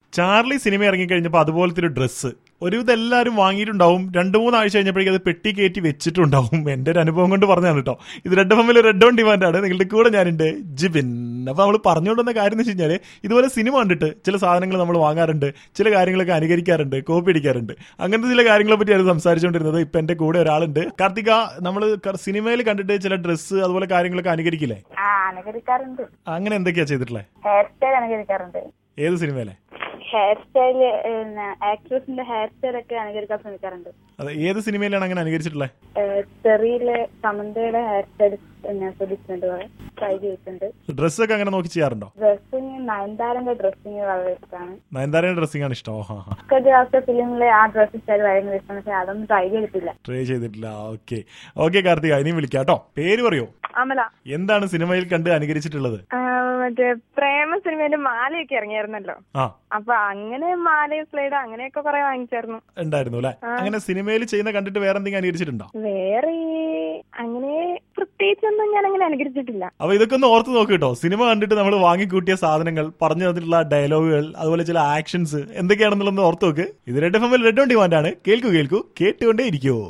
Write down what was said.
Charlie cinema ഇറങ്ങിക്കഴിഞ്ഞപ്പോൾ അതുപോലത്തെ ഒരു dress ഒരുവിധം എല്ലാവരും വാങ്ങിയിട്ടുണ്ടാവും രണ്ടു മൂന്ന് ആഴ്ച കഴിഞ്ഞപ്പോഴേക്കും അത് പെട്ടി കയറ്റി വെച്ചിട്ടുണ്ടാവും എന്റെ ഒരു അനുഭവം കൊണ്ട് പറഞ്ഞാണ് കേട്ടോ ഇത് റെഡ് ഫമിൽ റെഡ് ഓൺ ഡിമാൻഡ് ആണ് നിങ്ങളുടെ കൂടെ ഞാനുണ്ട് ജിബിൻ അപ്പൊ നമ്മൾ പറഞ്ഞുകൊണ്ടുവന്ന കാര്യം എന്ന് വെച്ച് കഴിഞ്ഞാല് ഇതുപോലെ സിനിമ കണ്ടിട്ട് ചില സാധനങ്ങൾ നമ്മൾ വാങ്ങാറുണ്ട് ചില കാര്യങ്ങളൊക്കെ അനുകരിക്കാറുണ്ട് കോപ്പി അടിക്കാറുണ്ട് അങ്ങനത്തെ ചില കാര്യങ്ങളെ പറ്റിയാണ് സംസാരിച്ചുകൊണ്ടിരുന്നത് ഇപ്പൊ എന്റെ കൂടെ ഒരാളുണ്ട് കാർത്തിക നമ്മൾ സിനിമയിൽ കണ്ടിട്ട് ചില ഡ്രസ്സ് അതുപോലെ കാര്യങ്ങളൊക്കെ അനുകരിക്കില്ലേ ആ അനുകരിക്കാറുണ്ട് അങ്ങനെ എന്തൊക്കെയാ ചെയ്തിട്ടുള്ളത് ഹെയർ സ്റ്റൈൽ അനുകരിക്കാറുണ്ട് ഏത് സിനിമയിലെ ഹെയർ സ്റ്റൈല് ആക്ട്രസിന്റെ ഹെയർ സ്റ്റൈൽ ഒക്കെ അനുകരിക്കാൻ ശ്രമിക്കാറുണ്ട് അതെ ഏത് സിനിമയിലാണ് അങ്ങനെ അനുകരിച്ചിട്ടുള്ളത് ചെറിയിലെ സമന്തയുടെ ഹെയർ സ്റ്റൈൽ ഞാൻ ശ്രദ്ധിച്ചിട്ടുണ്ട് ട്രൈ ചെയ്തിട്ടുണ്ട് ഡ്രസ്സൊക്കെ അങ്ങനെ നോക്കി ചെയ്യാറുണ്ടോ ഡ്രസ്സിങ് നയൻതാരന്റെ ഡ്രസ്സിങ് വളരെ ഇഷ്ടമാണ് നയൻതാരയുടെ ഡ്രസ്സിംഗ് ആണ് ഇഷ്ടം ഓ ഹാ ഹാ ഫിലിമിലെ ആ ഡ്രസ് സ്റ്റൈൽ ഭയങ്കര ഇഷ്ടമാണ് പക്ഷെ അതൊന്നും ട്രൈ ചെയ്തിട്ടില്ല ട്രൈ ചെയ്തിട്ടില്ല ഓക്കെ ഓക്കെ കാർത്തിക ഇനിയും വിളിക്കാം കേട്ടോ പേര് പറയോ അമല എന്താണ് സിനിമയിൽ കണ്ട് അനുകരിച്ചിട്ടുള്ളത് ആ, മറ്റേ പ്രേമ സിനിമയില് മാലയൊക്കെ ഇറങ്ങിയായിരുന്നല്ലോ ആ അപ്പൊ അങ്ങനെ മാലയും സ്ലൈഡ് അങ്ങനെയൊക്കെ കുറെ വാങ്ങിച്ചായിരുന്നു ഉണ്ടായിരുന്നു അല്ലെ അങ്ങനെ സിനിമയിൽ ചെയ്യുന്ന കണ്ടിട്ട് വേറെ എന്തെങ്കിലും അനുകരിച്ചിട്ടുണ്ടോ വേറെ അങ്ങനെ പ്രത്യേകിച്ചൊന്നും ഞാൻ അങ്ങനെ അനുകരിച്ചിട്ടില്ല അപ്പൊ ഇതൊക്കെ ഒന്ന് ഓർത്ത് നോക്ക് കേട്ടോ സിനിമ കണ്ടിട്ട് നമ്മൾ വാങ്ങിക്കൂട്ടിയ സാധനങ്ങൾ പറഞ്ഞു തന്നിട്ടുള്ള ഡയലോഗുകൾ അതുപോലെ ചില ആക്ഷൻസ് എന്തൊക്കെയാണെന്നുള്ളത് ഓർത്ത് നോക്ക് ഇത് റെഡ് എഫ് എമ്മിൽ റെഡ് ഓൺ ഡിമാൻഡ് ആണ് കേൾക്കൂ കേൾക്കൂ കേട്ടുകൊണ്ടേ ഇരിക്കുവോ